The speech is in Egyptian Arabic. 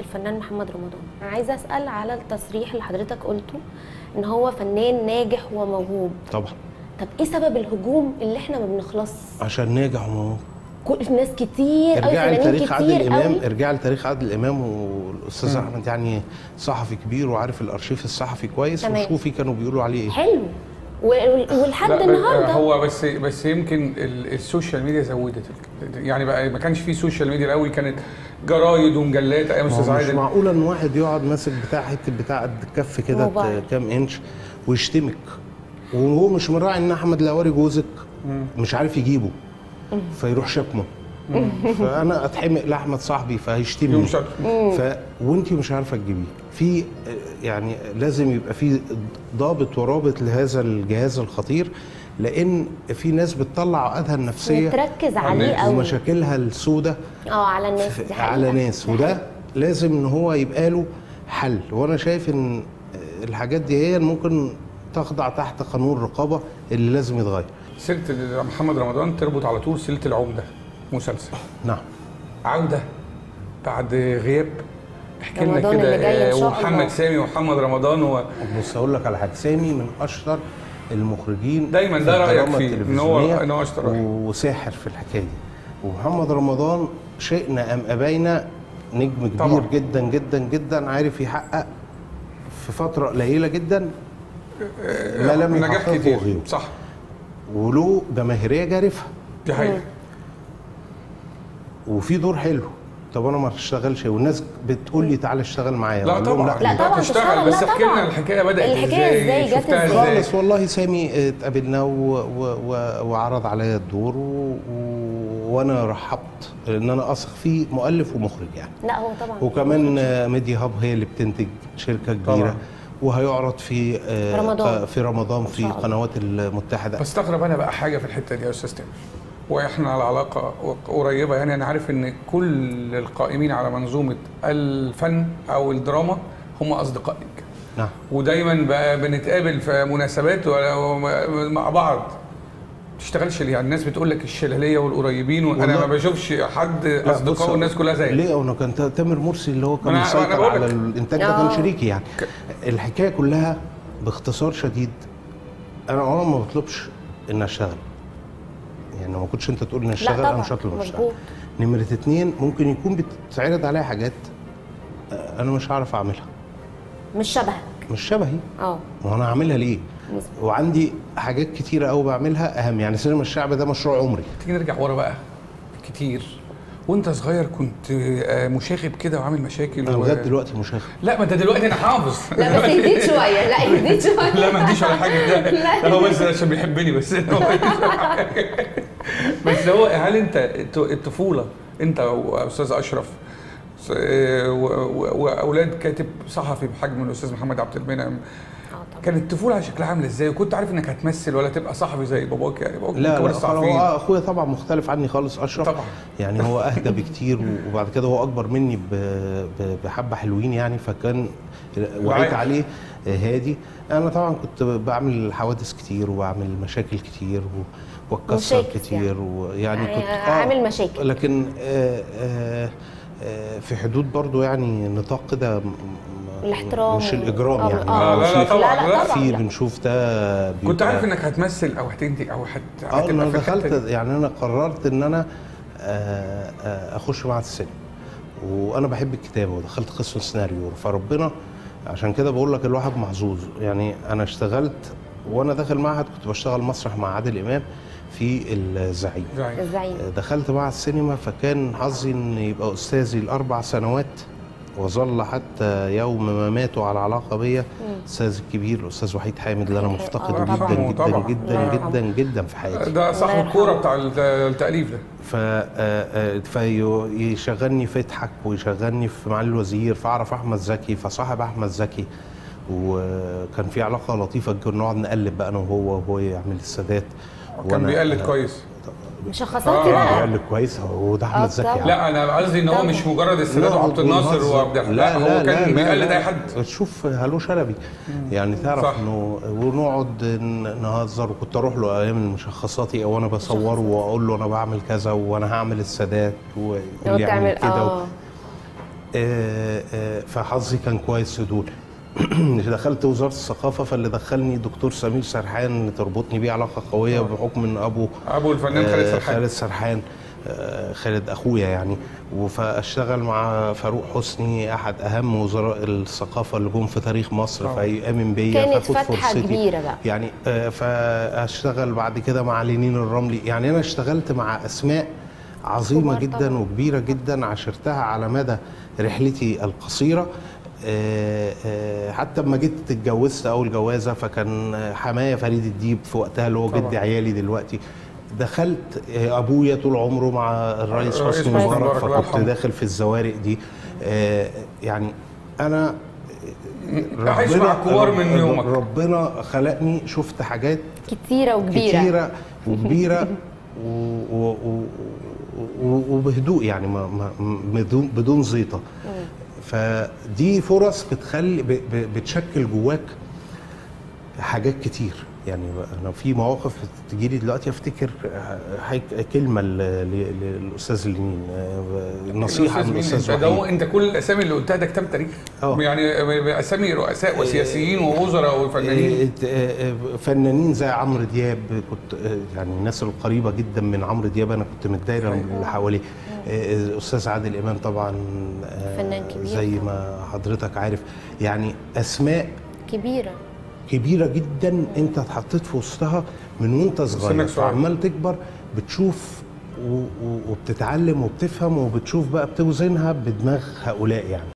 الفنان محمد رمضان انا عايزه اسال على التصريح اللي حضرتك قلته ان هو فنان ناجح وموهوب طبعا طب ايه سبب الهجوم اللي احنا ما بنخلص عشان ناجح وموهوب كل ناس كتير قوي ارجع فنانين لتاريخ عادل كتير امام قوي ارجع لتاريخ عادل امام والاستاذ احمد يعني صحفي كبير وعارف الارشيف الصحفي كويس تمام. وشوفي كانوا بيقولوا عليه ايه حلو و- و- ولحد لا، النهارده هو بس بس يمكن ال- السوشيال ميديا زودت ال- يعني بقى ما كانش في سوشيال ميديا الاول كانت جرايد ومجلات ايام ما استاذ هو مش عادل معقول ان واحد يقعد ماسك بتاع حته بتاع قد الكف كده موبايل. ت- كام انش ويشتمك وهو مش مراعي ان احمد لواري جوزك مش عارف يجيبه فيروح شتمه فانا اتحمق لاحمد صاحبي فهيشتمني يوم شتم. ف وانت مش عارفه تجيبيه في يعني لازم يبقى في ضابط ورابط لهذا الجهاز الخطير لان في ناس بتطلع عقدها النفسيه تركز عليه قوي ومشاكلها السوداء اه على الناس دي حقيقة. على ناس دي وده حقيقة. لازم ان هو يبقى له حل وانا شايف ان الحاجات دي هي ممكن تخضع تحت قانون الرقابه اللي لازم يتغير سيره محمد رمضان تربط على طول سيره العمده مسلسل نعم عوده بعد غياب احكي لنا رمضان كده اللي جاي إن آه، شاء ومحمد الله. سامي ومحمد رمضان و... بص اقول لك على حاجه سامي من اشطر المخرجين دايماً في ده رأيك الدراما فيه، إن هو- التلفزيونية إن هو أشطر واحد. وساحر في الحكايه دي ومحمد رمضان شئنا ام ابينا نجم كبير طبعاً. جدا جدا جدا عارف يحقق في فتره قليله جدا ما لم نجاح يحققه كتير غيره صح وله جماهيريه جارفه دي حقيقه وفي دور حلو طب انا ما اشتغلش والناس بتقول لي تعالى اشتغل معايا لا أقول لهم طبعا لا أنت طبعاً هتشتغل، تشتغل، بس لا احكي لنا طبعاً. الحكايه بدات الحكاية إزاي؟ جت شفتها إزاي؟ ازاي خالص والله سامي اه، اتقابلنا و... و... و... وعرض عليا الدور و... و... وانا رحبت لان انا اثق فيه مؤلف ومخرج يعني لا هو طبعا وكمان اه، ميديا هاب هي اللي بتنتج شركه كبيره طبعاً. وهيعرض في اه، رمضان. ق- في رمضان في شاء الله. قنوات المتحده بستغرب انا بقى حاجه في الحته دي يا استاذ تامر واحنا على علاقه قريبه يعني انا عارف ان كل القائمين على منظومه الفن او الدراما هم اصدقائك نعم ودايما بقى بنتقابل في مناسبات ولا- مع بعض تشتغلش ليه يعني الناس بتقول لك الشلاليه والقريبين وانا والله- ما بشوفش حد لا، بص، اصدقائه والناس كلها زيك ليه انا كان تامر مرسي اللي هو كان ما أنا- أنا مسيطر بقول على لك. الانتاج ده آه. كان شريكي يعني الحكايه كلها باختصار شديد انا عمري ما بطلبش ان اشتغل يعني ما كنتش انت تقول ان اشتغل طبعاً، انا مش هطلب اشتغل مظبوط. نمره اتنين ممكن يكون بتتعرض عليا حاجات آه، انا مش هعرف اعملها مش شبهك مش شبهي اه ما انا هعملها ليه مظبوط. وعندي حاجات كتيره قوي بعملها اهم يعني سينما الشعب ده مشروع عمري تيجي نرجع ورا بقى كتير وانت صغير كنت آه، مشاغب كده وعامل مشاكل انا و... لغايه دلوقتي مشاغب لا ما انت دلوقتي انا حافظ لا بس يزيد شويه لا يزيد شويه لا ما عنديش ولا حاجه ده, لا. ده هو بس عشان بيحبني بس هو ما عنديش ولا حاجة. بس هو هل انت الت- الطفوله انت واستاذ اشرف س- و- و- واولاد كاتب صحفي بحجم الاستاذ محمد عبد المنعم اه طبعا كانت الطفوله على شكلها عامله ازاي وكنت عارف انك هتمثل ولا تبقى صحفي زي باباك يعني باباك من لا كبار لا خلاص، الصحفيين هو اخويا طبعا مختلف عني خالص اشرف طبعا. يعني هو اهدى بكتير وبعد كده هو اكبر مني ب- ب- بحبه حلوين يعني فكان وعيت رايح. عليه هادي انا طبعا كنت بعمل حوادث كتير وبعمل مشاكل كتير و- واتكسر مشاكل كتير ويعني يعني كنت عامل مشاكل. لكن آه آه آه في حدود برضو يعني نطاق كده م- م- الاحترام مش الاجرام آه، يعني آه. لا، لا، في- طبعاً، لا لا. لا طبعا في لا. بنشوف ده كنت بيبقى- عارف انك هتمثل او هتنتج او هت اه هتبقى انا في الحتة دخلت دي. يعني انا قررت ان انا آه، آه، اخش معهد السينما وانا بحب الكتابه ودخلت قسم سيناريو فربنا عشان كده بقول لك الواحد محظوظ يعني انا اشتغلت وانا داخل معهد كنت بشتغل مسرح مع عادل امام في الزعيم زعيم. الزعيم دخلت معهد السينما فكان حظي ان يبقى استاذي الاربع سنوات وظل حتى يوم ما ماتوا على علاقه بيا الاستاذ الكبير الاستاذ وحيد حامد اللي انا الله مفتقده يرحمه جدا جدا طبعاً. جدا الله يرحمه. جدا جدا في حياتي ده صاحب الله الكوره يرحمه. بتاع الت- التاليف ده ف فيشغلني في اضحك ويشغلني في معالي الوزير فاعرف احمد زكي فصاحب احمد زكي وكان في علاقه لطيفه كنا نقعد نقلب بقى انا وهو وهو يعمل السادات كان وأنا- بيقلد كويس مشخصاتي آه، بقى بيقلد كويس هو ده آه، احمد زكي طبعاً. يعني. لا انا قصدي ان هو طبعا. مش مجرد السادات لا، وعبد الناصر ونهزر. وعبد الحليم لا, هو كان بيقلد اي حد شوف هلو شلبي يعني تعرف صح. انه ونقعد ن- نهزر وكنت اروح له ايام المشخصاتي او انا بصوره واقول له انا بعمل كذا وانا هعمل السادات ويقول لو لي اعمل تعمل كده اه آه، آه، فحظي كان كويس في دول دخلت وزاره الثقافه فاللي دخلني دكتور سمير سرحان تربطني بيه علاقه قويه آه. بحكم ان ابو ابو الفنان خالد آه، سرحان خالد سرحان آه، خالد اخويا يعني فاشتغل مع فاروق حسني احد اهم وزراء الثقافه اللي جم في تاريخ مصر آه. فيامن بيا كانت فاخد فتحه فرصتي. كبيره بقى يعني آه، فاشتغل بعد كده مع لينين الرملي يعني انا اشتغلت مع اسماء عظيمه كبار جدا طبعاً. وكبيره جدا عاشرتها على مدى رحلتي القصيره آه، آه، حتى لما جيت اتجوزت اول جوازه فكان حمايه فريد الديب في وقتها اللي هو طبعاً. جد عيالي دلوقتي دخلت آه، ابويا طول عمره مع الرئيس الرئيس حسني حسني مبارك مبارك، الله فكنت يرحمه. داخل في الزوارق دي آه، يعني انا عايش مع كبار من يومك. ربنا خلقني شفت حاجات كتيره وكبيره كتيرة وكبيرة و- و- و- و- وبهدوء يعني ما ما بدون بدون زيطة فدي فرص بتخلي ب- ب- بتشكل جواك حاجات كتير يعني انا في مواقف تجي لي دلوقتي افتكر حاجة كلمه ل- ل- للاستاذ لينين نصيحه الأستاذ من مين؟ الاستاذ انت ده وحيد انت كل الاسامي اللي قلتها ده كتاب تاريخ آه. يعني اسامي رؤساء وسياسيين ووزراء وفنانين آه، آه، فنانين زي عمرو دياب كنت آه، يعني الناس القريبه جدا من عمرو دياب انا كنت من الدايره اللي حواليه آه، الاستاذ عادل امام طبعا آه، فنان كبير زي ما حضرتك عارف يعني اسماء كبيره كبيره جدا انت اتحطيت في وسطها من وانت صغير سنك صغير. فعمال تكبر بتشوف و- و- وبتتعلم وبتفهم وبتشوف بقى بتوزنها بدماغ هؤلاء يعني